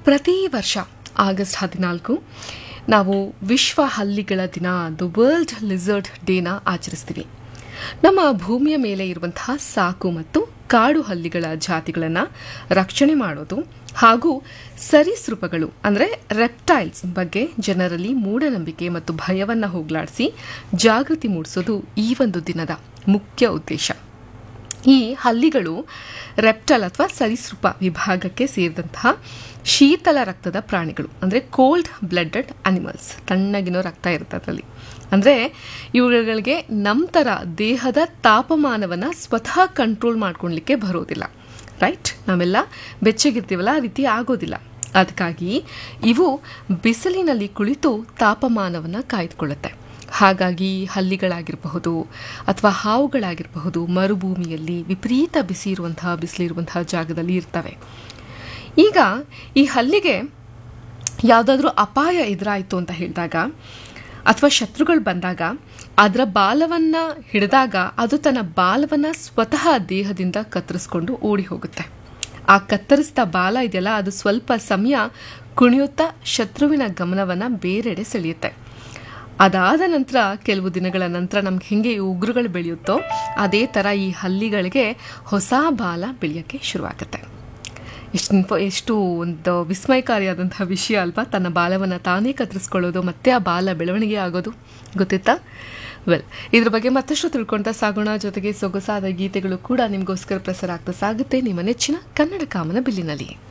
ಪ್ರತಿ ವರ್ಷ ಆಗಸ್ಟ್ ಹದಿನಾಲ್ಕು ನಾವು ವಿಶ್ವ ಹಲ್ಲಿಗಳ ದಿನ ದ ವರ್ಲ್ಡ್ ಲಿಸರ್ಡ್ ಡೇನ ಆಚರಿಸ್ತೀವಿ ನಮ್ಮ ಭೂಮಿಯ ಮೇಲೆ ಇರುವಂತಹ ಸಾಕು ಮತ್ತು ಕಾಡು ಹಲ್ಲಿಗಳ ಜಾತಿಗಳನ್ನು ರಕ್ಷಣೆ ಮಾಡೋದು ಹಾಗೂ ಸರೀಸೃಪಗಳು ಅಂದರೆ ರೆಪ್ಟೈಲ್ಸ್ ಬಗ್ಗೆ ಜನರಲ್ಲಿ ಮೂಢನಂಬಿಕೆ ಮತ್ತು ಭಯವನ್ನು ಹೋಗಲಾಡಿಸಿ ಜಾಗೃತಿ ಮೂಡಿಸೋದು ಈ ಒಂದು ದಿನದ ಮುಖ್ಯ ಉದ್ದೇಶ ಈ ಹಲ್ಲಿಗಳು ರೆಪ್ಟಲ್ ಅಥವಾ ಸರೀಸೃಪ ವಿಭಾಗಕ್ಕೆ ಸೇರಿದಂತಹ ಶೀತಲ ರಕ್ತದ ಪ್ರಾಣಿಗಳು ಅಂದರೆ ಕೋಲ್ಡ್ ಬ್ಲಡೆಡ್ ಅನಿಮಲ್ಸ್ ತಣ್ಣಗಿನೋ ರಕ್ತ ಇರುತ್ತೆ ಅದರಲ್ಲಿ ಅಂದರೆ ಇವುಗಳಿಗೆ ನಮ್ಮ ಥರ ದೇಹದ ತಾಪಮಾನವನ್ನು ಸ್ವತಃ ಕಂಟ್ರೋಲ್ ಮಾಡ್ಕೊಳ್ಲಿಕ್ಕೆ ಬರೋದಿಲ್ಲ ರೈಟ್ ನಾವೆಲ್ಲ ಬೆಚ್ಚಗಿರ್ತೀವಲ್ಲ ಆ ರೀತಿ ಆಗೋದಿಲ್ಲ ಅದಕ್ಕಾಗಿ ಇವು ಬಿಸಿಲಿನಲ್ಲಿ ಕುಳಿತು ತಾಪಮಾನವನ್ನು ಕಾಯ್ದುಕೊಳ್ಳುತ್ತೆ ಹಾಗಾಗಿ ಹಲ್ಲಿಗಳಾಗಿರಬಹುದು ಅಥವಾ ಹಾವುಗಳಾಗಿರಬಹುದು ಮರುಭೂಮಿಯಲ್ಲಿ ವಿಪರೀತ ಬಿಸಿ ಇರುವಂತಹ ಬಿಸಿಲಿರುವಂತಹ ಜಾಗದಲ್ಲಿ ಇರ್ತವೆ ಈಗ ಈ ಹಲ್ಲಿಗೆ ಯಾವುದಾದ್ರೂ ಅಪಾಯ ಎದುರಾಯಿತು ಅಂತ ಹೇಳಿದಾಗ ಅಥವಾ ಶತ್ರುಗಳು ಬಂದಾಗ ಅದರ ಬಾಲವನ್ನು ಹಿಡಿದಾಗ ಅದು ತನ್ನ ಬಾಲವನ್ನು ಸ್ವತಃ ದೇಹದಿಂದ ಕತ್ತರಿಸ್ಕೊಂಡು ಓಡಿ ಹೋಗುತ್ತೆ ಆ ಕತ್ತರಿಸಿದ ಬಾಲ ಇದೆಯಲ್ಲ ಅದು ಸ್ವಲ್ಪ ಸಮಯ ಕುಣಿಯುತ್ತಾ ಶತ್ರುವಿನ ಗಮನವನ್ನು ಬೇರೆಡೆ ಸೆಳೆಯುತ್ತೆ ಅದಾದ ನಂತರ ಕೆಲವು ದಿನಗಳ ನಂತರ ನಮ್ಗೆ ಹೆಂಗೆ ಈ ಉಗುರುಗಳು ಬೆಳೆಯುತ್ತೋ ಅದೇ ಥರ ಈ ಹಲ್ಲಿಗಳಿಗೆ ಹೊಸ ಬಾಲ ಬೆಳೆಯೋಕ್ಕೆ ಶುರುವಾಗುತ್ತೆ ಎಷ್ಟು ಇನ್ಫೋ ಎಷ್ಟು ಒಂದು ವಿಸ್ಮಯಕಾರಿಯಾದಂತಹ ವಿಷಯ ಅಲ್ವಾ ತನ್ನ ಬಾಲವನ್ನು ತಾನೇ ಕತ್ತರಿಸ್ಕೊಳ್ಳೋದು ಮತ್ತೆ ಆ ಬಾಲ ಬೆಳವಣಿಗೆ ಆಗೋದು ಗೊತ್ತಿತ್ತಾ ವೆಲ್ ಇದ್ರ ಬಗ್ಗೆ ಮತ್ತಷ್ಟು ತಿಳ್ಕೊಳ್ತಾ ಸಾಗೋಣ ಜೊತೆಗೆ ಸೊಗಸಾದ ಗೀತೆಗಳು ಕೂಡ ನಿಮಗೋಸ್ಕರ ಪ್ರಸಾರ ಆಗ್ತಾ ಸಾಗುತ್ತೆ ನಿಮ್ಮ ನೆಚ್ಚಿನ ಕನ್ನಡ ಕಾಮನ ಬಿಲ್ಲಿನಲ್ಲಿ